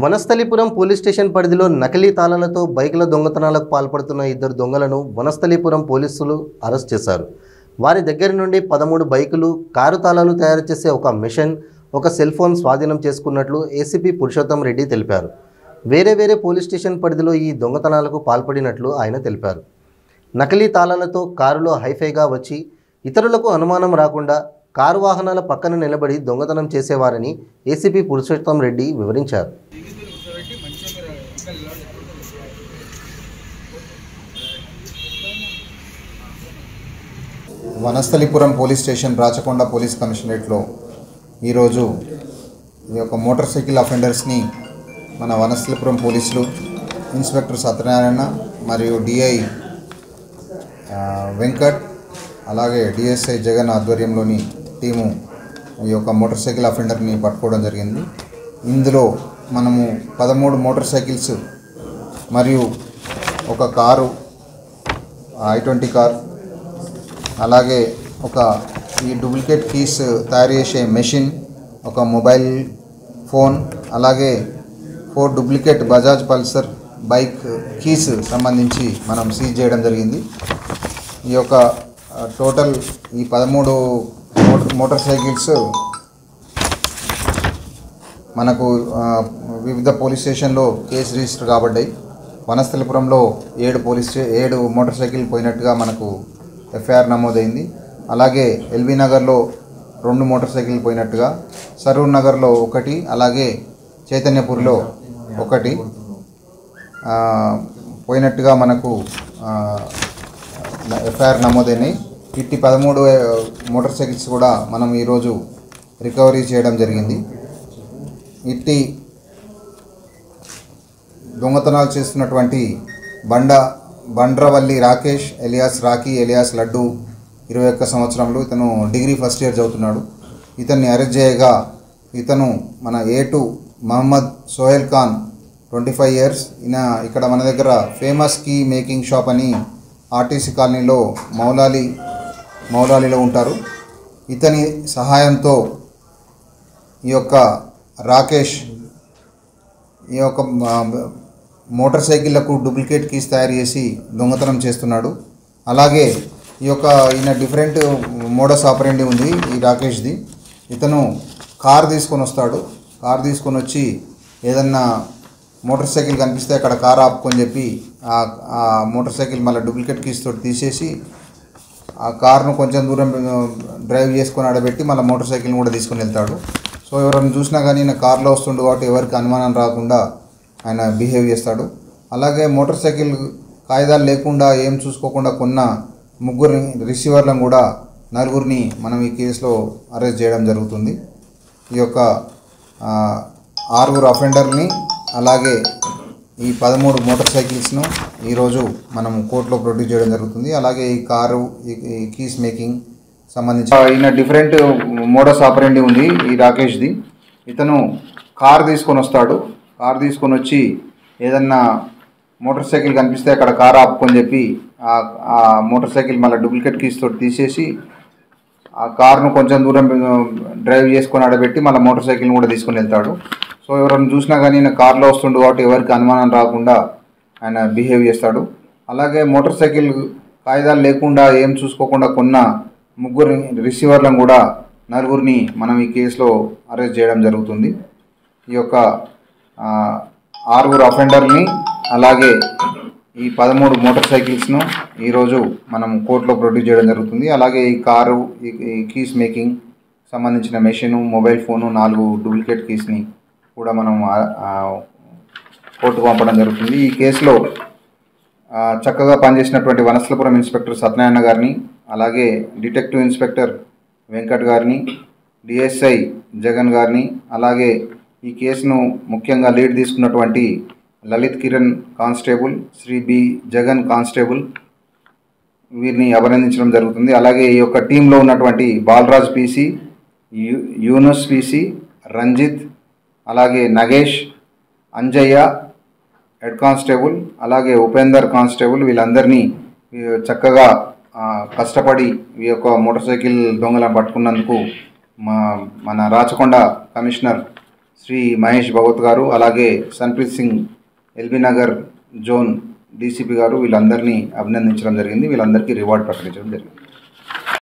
Vanasthalipuram police station పరిధిలో నకిలీ తాళాలతో బైకుల దొంగతనాలకు పాల్పడుతున్న ఇద్దరు దొంగలను వనస్థలిపురం పోలీసులు అరెస్ట్ చేశారు వారి దగ్గర నుండి పదమూడు బైకులు కారు తాళాలు తయారు చేసే ఒక మిషన్ ఒక సెల్ ఫోన్ స్వాధీనం చేసుకున్నట్లు ఏసీపీ పురుషోత్తం రెడ్డి తెలిపారు వేరే వేరే పోలీస్ స్టేషన్ పరిధిలో ఈ దొంగతనాలకు పాల్పడినట్లు ఆయన తెలిపారు నకిలీ తాళాలతో కారులో హైఫైగా వచ్చి ఇతరులకు అనుమానం రాకుండా కారు వాహనాల పక్కన నిలబడి దొంగతనం చేసేవారని ఏసీపీ పురుషోత్తం రెడ్డి వివరించారు Vanasthalipuram police station Rachakonda police కమిషనరేట్లో ఈరోజు ఈ యొక్క మోటార్ సైకిల్ అఫెండర్స్ని మన వనస్థలిపురం పోలీసులు ఇన్స్పెక్టర్ సత్యనారాయణ మరియు డిఐ ఆ, వెంకట్ అలాగే డిఎస్ఐ జగన్ ఆధ్వర్యంలోని టీము ఈ యొక్క మోటార్ సైకిల్ అఫెండర్ని పట్టుకోవడం జరిగింది ఇందులో మనము పదమూడు మోటార్ సైకిల్స్ మరియు ఒక కారు ఐ ట్వంటీ కార్ అలాగే ఒక ఈ డూప్లికేట్ కీస్ తయారు చేసే మెషిన్ ఒక మొబైల్ ఫోన్ అలాగే four duplicate Bajaj Pulsar bike keys సంబంధించి మనం సీజ్ చేయడం జరిగింది ఈ యొక్క ఆ, టోటల్ ఈ పదమూడు మోటార్ మోటార్ సైకిల్స్ మనకు ఆ, వివిధ పోలీస్ స్టేషన్లో కేసు రిజిస్టర్ కాబడ్డాయి వనస్థలిపురంలో ఏడు పోలీస్ స్టే ఏడు మోటార్ సైకిల్ పోయినట్టుగా మనకు ఎఫ్ఐఆర్ నమోదైంది అలాగే ఎల్బీ నగర్లో రెండు మోటార్ సైకిల్ పోయినట్టుగా సరూర్ నగర్లో ఒకటి అలాగే చైతన్యపూర్లో ఒకటి ఆ, పోయినట్టుగా మనకు ఆ, ఎఫ్ఐఆర్ నమోదైనాయి ఇట్టి పదమూడు ఆ, మోటార్ సైకిల్స్ కూడా మనం ఈరోజు రికవరీ చేయడం జరిగింది ఇట్టి దొంగతనాలు చేస్తున్నటువంటి బండ Bandravalli Rakesh alias Rocky alias Laddu ఇరవై ఒక్క సంవత్సరంలో ఇతను డిగ్రీ ఫస్ట్ ఇయర్ చదువుతున్నాడు ఇతన్ని అరెస్ట్ చేయగా ఇతను మన A two Mohammed Sohail Khan twenty five years ఈయన ఇక్కడ మన దగ్గర ఫేమస్ కీ మేకింగ్ షాప్ అని ఆర్టీసీ కాలనీలో మౌలాలి మౌలాలిలో ఉంటారు ఇతని సహాయంతో ఈ యొక్క రాకేష్ ఈ యొక్క ఆ, మోటార్ సైకిళ్లకు డూప్లికేట్ కీస్ తయారు చేసి దొంగతనం చేస్తున్నాడు అలాగే ఈ యొక్క ఈయన డిఫరెంట్ మోడస్ ఆపరెండి ఉంది ఈ రాకేష్ది ఇతను కార్ తీసుకొని వస్తాడు కార్ తీసుకొని వచ్చి ఏదన్నా మోటార్ సైకిల్ కనిపిస్తే అక్కడ కార్ ఆపుకొని చెప్పి ఆ ఆ మోటార్ సైకిల్ మళ్ళీ డూప్లికేట్ కీస్ తోటి తీసేసి ఆ కార్ను కొంచెం దూరం ఆ, డ్రైవ్ చేసుకొని ఆడబెట్టి మళ్ళీ మోటార్ సైకిల్ని కూడా తీసుకొని వెళ్తాడు సో ఎవరైనా చూసినా కానీ ఈయన కార్లో వస్తుండు కాబట్టి ఎవరికి అనుమానం రాకుండా ఆయన బిహేవ్ చేస్తాడు అలాగే మోటార్ సైకిల్ కాగితాలు లేకుండా ఏం చూసుకోకుండా కొన్న ముగ్గురిని రిసీవర్లను కూడా నలుగురిని మనం ఈ కేసులో అరెస్ట్ చేయడం జరుగుతుంది ఈ యొక్క ఆ, ఆరుగురు అఫెండర్ని అలాగే ఈ పదమూడు మోటార్ సైకిల్స్ను ఈరోజు మనం కోర్టులో ప్రొడ్యూస్ చేయడం జరుగుతుంది అలాగే ఈ కారు ఈ- ఈ కీస్ మేకింగ్ సంబంధించి ఈయన డిఫరెంట్ మోడస్ ఆపరెండి ఉంది ఈ రాకేష్ది ఇతను కార్ తీసుకొని వస్తాడు కార్ తీసుకొని వచ్చి ఏదన్నా మోటార్ సైకిల్ కనిపిస్తే అక్కడ కార్ ఆపుకొని చెప్పి ఆ ఆ మోటార్ సైకిల్ మళ్ళీ డూప్లికేట్ కీస్ తోటి తీసేసి ఆ కార్ను కొంచెం దూరం ఆ, డ్రైవ్ చేసుకొని ఆడబెట్టి మళ్ళీ మోటార్ సైకిల్ని కూడా తీసుకొని వెళ్తాడు సో ఎవరైనా చూసినా కానీ ఈయన కార్లో వస్తుండు కాబట్టి ఎవరికి అనుమానం రాకుండా ఆయన బిహేవ్ చేస్తాడు అలాగే మోటార్ సైకిల్ కాగితాలు లేకుండా ఏం చూసుకోకుండా కొన్న ముగ్గురు రిసీవర్లను కూడా నలుగురిని మనం ఈ కేసులో అరెస్ట్ చేయడం జరుగుతుంది ఈ యొక్క ఆ, ఆరుగురు అఫెండర్ని అలాగే ఈ పదమూడు మోటార్ సైకిల్స్ను ఈరోజు మనం కోర్టులో ప్రొడ్యూస్ చేయడం జరుగుతుంది అలాగే ఈ కారు ఈ ఈ కీస్ మేకింగ్ సంబంధించిన మెషిన్ మొబైల్ ఫోను నాలుగు డూప్లికేట్ కీస్ని కూడా మనం ఆ- ఆ కోర్టుకు పంపడం జరుగుతుంది ఈ కేసులో ఆ, చక్కగా పనిచేసినటువంటి వనస్థలపురం ఇన్స్పెక్టర్ సత్యనారాయణ గారిని అలాగే డిటెక్టివ్ ఇన్స్పెక్టర్ వెంకట్ గారిని డిఎస్ఐ జగన్ గారిని అలాగే ఈ కేసును ముఖ్యంగా లీడ్ తీసుకున్నటువంటి Lalit Kiran constable Shri B Jagan constable వీరిని అభినందించడం జరుగుతుంది అలాగే ఈ యొక్క టీంలో ఉన్నటువంటి బాలరాజ్ పీసీ యూ యూనుస్ పీసీ రంజిత్ అలాగే నగేష్ అంజయ్య హెడ్ కానిస్టేబుల్ అలాగే ఉపేందర్ కానిస్టేబుల్ వీళ్ళందరినీ ఈ చక్కగా ఆ, కష్టపడి ఈ యొక్క మోటార్ సైకిల్ దొంగలను పట్టుకున్నందుకు మా మన రాచకొండ కమిషనర్ శ్రీ మహేష్ భగవత్ గారు అలాగే సన్ప్రీత్ సింగ్ ఎల్బీ నగర్ జోన్ డీసీపీ గారు వీళ్ళందరినీ అభినందించడం జరిగింది వీళ్ళందరికీ రివార్డ్ ప్రకటించడం జరిగింది